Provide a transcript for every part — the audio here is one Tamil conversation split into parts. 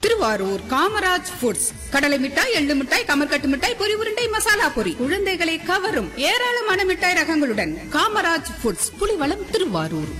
திருவாரூர் காமராஜ் ஃபுட்ஸ் கடலை மிட்டாய் எள்ளு மிட்டாய் கமர்கட்டு மிட்டாய் பொரி உருண்டை மசாலா பொரி குழந்தைகளை கவரும் ஏராளமான மிட்டாய் ரகங்களுடன் காமராஜ் ஃபுட்ஸ் புலிவளம் திருவாரூர்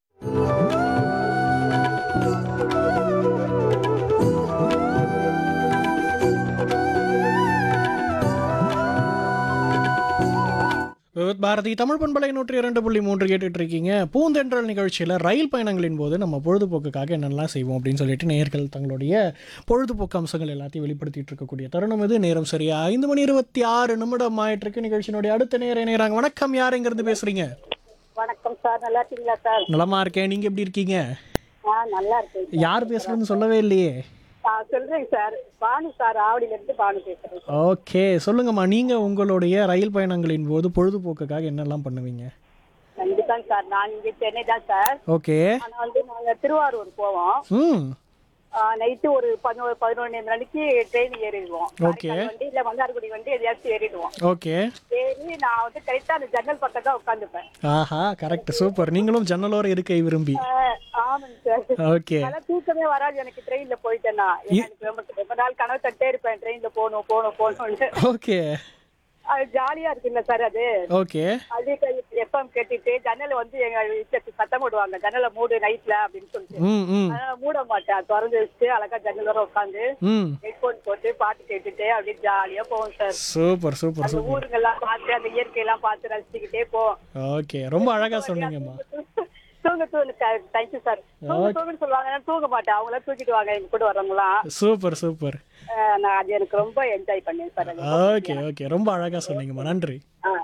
விவித் பாரதி தமிழ் பண்பலை நூற்றி இரண்டு புள்ளி மூன்று கேட்டுட்டு இருக்கீங்க பூந்தென்றல் நிகழ்ச்சியில் ரயில் பயணங்களின் போது நம்ம பொழுதுபோக்குக்காக என்னெல்லாம் செய்வோம் அப்படின்னு சொல்லிட்டு நேயர்கள் தங்களுடைய பொழுதுபோக்கு அம்சங்கள் எல்லாத்தையும் வெளிப்படுத்திட்டு இருக்கக்கூடிய தருணம் இது நேரம் சரியா ஐந்து மணி இருபத்தி ஆறு நிமிடம் ஆயிட்டு இருக்கு நிகழ்ச்சியினுடைய அடுத்த நேர நேராங்க வணக்கம் யார் எங்கிருந்து பேசுறீங்க வணக்கம் சார் நல்லா இருக்கீங்களா சார் நலமா இருக்கேன் நீங்க எப்படி இருக்கீங்க ஆ நல்லா இருக்கேன் யார் பேசுறதுன்னு சொல்லவே இல்லையே ஆ சொல்றேங்க சார் பானு சார் ஆவடியில இருந்து பானு பேசுறேன் ஓகே சொல்லுங்கம்மா நீங்க உங்களுடைய ரயில் பயணங்களின் போது பொழுதுபோக்குக்காக என்னெல்லாம் பண்ணுவீங்க கண்டிப்பாங்க சார் நான் இங்க சென்னை தான் சார் ஓகே ஆனா வந்து நாங்க திருவாரூர் போவோம் ம் நைட்டு ஒரு பதினோரு பதினொன்று மணிக்கு ட்ரெயின் ஏறிடுவோம் Okay. காரைக்கால் வண்டி இல்ல மன்னார்குடி வண்டி எதையாச்சும் ஏறிடுவோம் ஓகே ஏறி நான் வந்து கரெக்டா அந்த ஜன்னல் பக்கம் தான் உட்காந்துப்பேன் ஆஹா கரெக்ட் சூப்பர் நீங்களும் ஜன்னலோர இருக்கை விரும்பி ஆமாங்க சார் ஓகே அதெல்லாம் தூக்கமே வராது எனக்கு ட்ரெயின்ல போயிட்டேன்னா ஏன்னா எனக்கு ரொம்ப ரொம்ப நாள் கனவு தட்டே இருப்பேன் ட்ரெயின்ல போகணும் போகணும் போகணும்னு ஓகே அது ஜாலியா இருக்குல்ல சார் அது ஓகே அதே எஃப்எம் கேட்டுட்டு ஜன்னலை வந்து எங்க வீட்டுல சத்தம் போடுவாங்க ஜன்னலை மூடு நைட்ல அப்படின்னு சொல்லிட்டு ம் ம் அதனால மூட மாட்டேன் திறந்து வச்சுட்டு அழகா ஜன்னல் வர உட்காந்து ம் ஹெட்போன் போட்டு பாட்டு கேட்டுட்டு அப்படியே ஜாலியா போவோம் சார் சூப்பர் சூப்பர் அந்த சூப்பர் ஊருங்கெல்லாம் பார்த்து அந்த இயற்கையெல்லாம் பார்த்து ரசிச்சுக்கிட்டே போவோம் ஓகே ரொம்ப அழகா சொன்னீங்கம்மா தூங்க தூங்க தேங்க்யூ சார் தூங்க தூங்குன்னு சொல்லுவாங்க நான் தூங்க மாட்டேன் அவங்களாம் தூக்கிட்டு வாங்க எங்க கூட வரவங்களாம் சூப்பர் சூப்பர் அஹ் நான் அது எனக்கு ரொம்ப என்ஜாய் பண்ணேன் சார் அது ஓகே ஓகே ரொம்ப அழகா சொன்னீங்கம்மா நன்றி ஆ